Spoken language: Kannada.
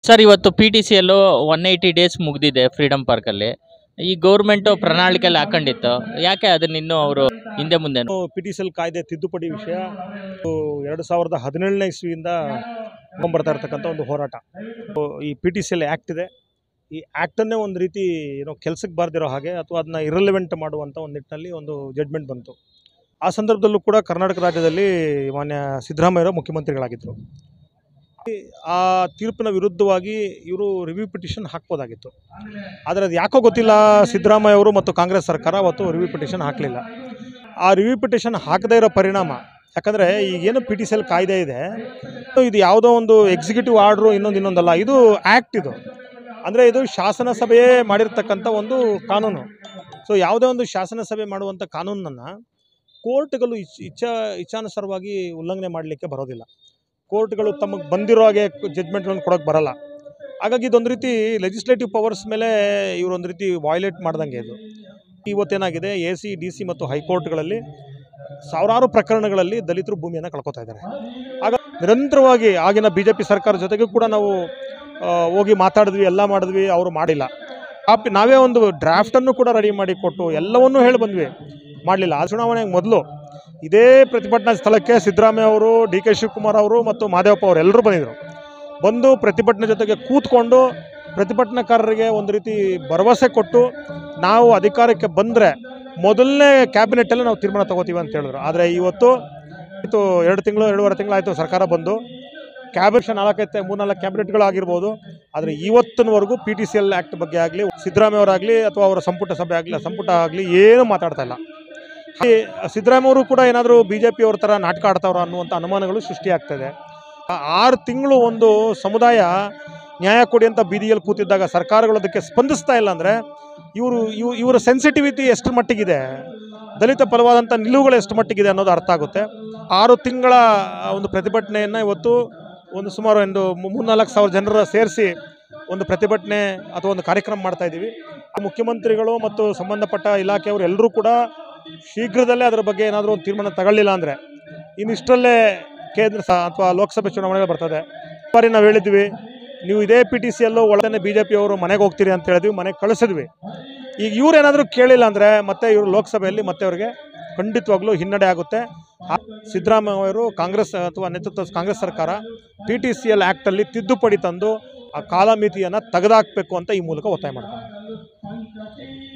ಸರ್ ಇವತ್ತು P T C L one eighty days ಮುಗ್ದಿದೆ ಫ್ರೀಡಮ್ ಪಾರ್ಕಲ್ಲಿ ಈ ಗೌರ್ಮೆಂಟು ಪ್ರಣಾಳಿಕೆಯಲ್ಲಿ ಹಾಕೊಂಡಿತ್ತು ಯಾಕೆ ಅದನ್ನ ಇನ್ನೂ ಅವರು ಹಿಂದೆ ಮುಂದೆ ಪಿ ಟಿ ಸಿ ಎಲ್ ಕಾಯ್ದೆ ತಿದ್ದುಪಡಿ ವಿಷಯ ಇದು ಎರಡು ಸಾವಿರದ ಹದಿನೇಳನೇ ಇಸ್ವಿಯಿಂದ ಬರ್ತಾ ಇರ್ತಕ್ಕಂಥ ಒಂದು ಹೋರಾಟ ಸೊ, ಈ P T C L act ಇದೆ ಈ ಆ್ಯಕ್ಟನ್ನೇ ಒಂದು ರೀತಿ ಏನೋ ಕೆಲಸಕ್ಕೆ ಬಾರ್ದಿರೋ ಹಾಗೆ ಅಥವಾ ಅದನ್ನ ಇರಲೆವೆಂಟ್ ಮಾಡುವಂಥ ಒಂದು ನಿಟ್ಟಿನಲ್ಲಿ ಒಂದು ಜಡ್ಮೆಂಟ್ ಬಂತು ಆ ಸಂದರ್ಭದಲ್ಲೂ ಕೂಡ ಕರ್ನಾಟಕ ರಾಜ್ಯದಲ್ಲಿ ಮಾನ್ಯ ಸಿದ್ದರಾಮಯ್ಯರು ಮುಖ್ಯಮಂತ್ರಿಗಳಾಗಿದ್ದರು ಆ ತೀರ್ಪಿನ ವಿರುದ್ಧವಾಗಿ ಇವರು ರಿವ್ಯೂ ಪಿಟಿಷನ್ ಹಾಕ್ಬೋದಾಗಿತ್ತು ಆದರೆ ಅದು ಯಾಕೋ ಗೊತ್ತಿಲ್ಲ ಸಿದ್ದರಾಮಯ್ಯ ಅವರು ಮತ್ತು ಕಾಂಗ್ರೆಸ್ ಸರ್ಕಾರ ಅವತ್ತು ರಿವ್ಯೂ ಪಿಟಿಷನ್ ಹಾಕಲಿಲ್ಲ ಆ ರಿವ್ಯೂ ಪಿಟಿಷನ್ ಹಾಕದೇ ಇರೋ ಪರಿಣಾಮ ಯಾಕಂದರೆ ಈಗೇನು ಪಿ ಟಿ ಸಿ ಎಲ್ ಕಾಯ್ದೆ ಇದೆ ಇದು ಯಾವುದೋ ಒಂದು ಎಕ್ಸಿಕ್ಯೂಟಿವ್ ಆರ್ಡ್ರು ಇನ್ನೊಂದು ಇನ್ನೊಂದಲ್ಲ ಇದು ಆ್ಯಕ್ಟ್ ಇದು ಅಂದರೆ ಇದು ಶಾಸನ ಸಭೆಯೇ ಮಾಡಿರ್ತಕ್ಕಂಥ ಒಂದು ಕಾನೂನು ಸೊ ಯಾವುದೇ ಒಂದು ಶಾಸನ ಸಭೆ ಮಾಡುವಂಥ ಕಾನೂನನ್ನು ಕೋರ್ಟ್ಗಳು ಇಚ್ ಇಚ್ಛಾ ಇಚ್ಛಾನುಸಾರವಾಗಿ ಉಲ್ಲಂಘನೆ ಮಾಡಲಿಕ್ಕೆ ಬರೋದಿಲ್ಲ ಕೋರ್ಟ್ಗಳು ತಮಗೆ ಬಂದಿರೋ ಹಾಗೆ ಜಡ್ಮೆಂಟ್ಗಳನ್ನು ಕೊಡೋಕ್ಕೆ ಬರಲ್ಲ ಹಾಗಾಗಿ ಇದೊಂದು ರೀತಿ ಲೆಜಿಸ್ಲೇಟಿವ್ ಪವರ್ಸ್ ಮೇಲೆ ಇವರೊಂದು ರೀತಿ ವಾಯ್ಲೇಟ್ ಮಾಡ್ದಂಗೆ ಇದು ಇವತ್ತೇನಾಗಿದೆ ಎ ಸಿ ಡಿ ಸಿ ಮತ್ತು ಹೈಕೋರ್ಟ್ಗಳಲ್ಲಿ ಸಾವಿರಾರು ಪ್ರಕರಣಗಳಲ್ಲಿ ದಲಿತರು ಭೂಮಿಯನ್ನು ಕಳ್ಕೊತಾ ಇದ್ದಾರೆ ಆಗ ನಿರಂತರವಾಗಿ ಆಗಿನ ಬಿ ಜೆ ಪಿ ಸರ್ಕಾರ ಜೊತೆಗೂ ಕೂಡ ನಾವು ಆ, ಹೋಗಿ ಮಾತಾಡಿದ್ವಿ ಎಲ್ಲ ಮಾಡಿದ್ವಿ ಅವರು ಮಾಡಿಲ್ಲ ಕಾಪಿ ನಾವೇ ಒಂದು ಡ್ರಾಫ್ಟನ್ನು ಕೂಡ ರೆಡಿ ಮಾಡಿ ಕೊಟ್ಟು ಎಲ್ಲವನ್ನೂ ಹೇಳಿ ಬಂದ್ವಿ ಮಾಡಲಿಲ್ಲ ಆ ಚುನಾವಣೆಗೆ ಮೊದಲು ಇದೇ ಪ್ರತಿಭಟನಾ ಸ್ಥಳಕ್ಕೆ ಸಿದ್ದರಾಮಯ್ಯ ಅವರು ಡಿ ಕೆ ಶಿವಕುಮಾರ್ ಅವರು ಮತ್ತು ಮಾದೇವಪ್ಪ ಅವರು ಎಲ್ಲರೂ ಬಂದಿದ್ದರು ಬಂದು ಪ್ರತಿಭಟನೆ ಜೊತೆಗೆ ಕೂತ್ಕೊಂಡು ಪ್ರತಿಭಟನಾಕಾರರಿಗೆ ಒಂದು ರೀತಿ ಭರವಸೆ ಕೊಟ್ಟು ನಾವು ಅಧಿಕಾರಕ್ಕೆ ಬಂದರೆ ಮೊದಲನೇ ಕ್ಯಾಬಿನೆಟ್ಟಲ್ಲಿ ನಾವು ತೀರ್ಮಾನ ತಗೋತೀವಿ ಅಂತ ಹೇಳಿದ್ರು ಆದರೆ ಇವತ್ತು ಇದು ಎರಡು ತಿಂಗಳು ಎರಡೂವರೆ ತಿಂಗಳು ಆಯಿತು ಸರ್ಕಾರ ಬಂದು ಕ್ಯಾಬಿನೆಟ್ ನಾಲ್ಕೈತೆ ಮೂರ್ನಾಲ್ಕು ಕ್ಯಾಬಿನೆಟ್ಗಳಾಗಿರ್ಬೋದು ಆದರೆ ಇವತ್ತಿನವರೆಗೂ P T C L act ಬಗ್ಗೆ ಆಗಲಿ ಸಿದ್ದರಾಮಯ್ಯ ಅವರಾಗಲಿ ಅಥವಾ ಅವರ ಸಂಪುಟ ಸಭೆ ಆಗಲಿ ಸಂಪುಟ ಆಗಲಿ ಏನೂ ಮಾತಾಡ್ತಾ ಇಲ್ಲ ಹಾಗೆ ಸಿದ್ದರಾಮಯ್ಯ ಅವರು ಕೂಡ ಏನಾದರೂ ಬಿ ಜೆ ಪಿಯವ್ರ ಥರ ನಾಟಕ ಆಡ್ತಾವ್ರ ಅನ್ನುವಂಥ ಅನುಮಾನಗಳು ಸೃಷ್ಟಿಯಾಗ್ತದೆ ಆ ಆರು ತಿಂಗಳು ಒಂದು ಸಮುದಾಯ ನ್ಯಾಯ ಕೊಡಿ ಅಂತ ಬೀದಿಯಲ್ಲಿ ಕೂತಿದ್ದಾಗ ಸರ್ಕಾರಗಳು ಅದಕ್ಕೆ ಸ್ಪಂದಿಸ್ತಾ ಇಲ್ಲ ಅಂದರೆ ಇವರು ಇವ್ ಇವರ ಸೆನ್ಸಿಟಿವಿಟಿ ಎಷ್ಟು ಮಟ್ಟಿಗಿದೆ ದಲಿತ ಪರವಾದಂಥ ನಿಲುವುಗಳು ಎಷ್ಟು ಮಟ್ಟಿಗಿದೆ ಅನ್ನೋದು ಅರ್ಥ ಆಗುತ್ತೆ ಆರು ತಿಂಗಳ ಒಂದು ಪ್ರತಿಭಟನೆಯನ್ನು ಇವತ್ತು ಒಂದು ಸುಮಾರು ಒಂದು ಮೂರ್ನಾಲ್ಕು ಸಾವಿರ ಜನರ ಸೇರಿಸಿ ಒಂದು ಪ್ರತಿಭಟನೆ ಅಥವಾ ಒಂದು ಕಾರ್ಯಕ್ರಮ ಮಾಡ್ತಾ ಇದ್ದೀವಿ ಆ ಮುಖ್ಯಮಂತ್ರಿಗಳು ಮತ್ತು ಸಂಬಂಧಪಟ್ಟ ಇಲಾಖೆಯವರು ಎಲ್ಲರೂ ಕೂಡ ಶೀಘ್ರದಲ್ಲೇ ಅದರ ಬಗ್ಗೆ ಏನಾದರೂ ಒಂದು ತೀರ್ಮಾನ ತಗೊಳ್ಳಿಲ್ಲ ಅಂದರೆ ಇನ್ನಿಷ್ಟರಲ್ಲೇ ಕೇಂದ್ರ ಸ ಅಥವಾ ಲೋಕಸಭೆ ಚುನಾವಣೆಗಳು ಬರ್ತದೆ ಈ ಬಾರಿ ನಾವು ಹೇಳಿದ್ವಿ ನೀವು ಇದೇ ಪಿ ಟಿ ಸಿ ಎಲ್ಲೋ ಒಳಗನೆ ಬಿ ಜೆ ಪಿಯವರು ಮನೆಗೆ ಹೋಗ್ತೀರಿ ಅಂತ ಹೇಳಿದ್ವಿ ಮನೆಗೆ ಕಳಿಸಿದ್ವಿ ಈಗ ಇವ್ರು ಏನಾದರೂ ಕೇಳಿಲ್ಲ ಅಂದರೆ ಮತ್ತೆ ಇವರು ಲೋಕಸಭೆಯಲ್ಲಿ ಮತ್ತೆ ಅವರಿಗೆ ಖಂಡಿತವಾಗ್ಲೂ ಹಿನ್ನಡೆ ಆಗುತ್ತೆ ಆ ಸಿದ್ದರಾಮಯ್ಯ ಅವರು ಕಾಂಗ್ರೆಸ್ ಅಥವಾ ನೇತೃತ್ವದ ಕಾಂಗ್ರೆಸ್ ಸರ್ಕಾರ ಪಿ ಟಿ ಸಿ ಎಲ್ ಆ್ಯಕ್ಟಲ್ಲಿ ತಿದ್ದುಪಡಿ ತಂದು ಆ ಕಾಲಮಿತಿಯನ್ನು ತೆಗೆದಾಕಬೇಕು ಅಂತ ಈ ಮೂಲಕ ಒತ್ತಾಯ ಮಾಡ್ತಾರೆ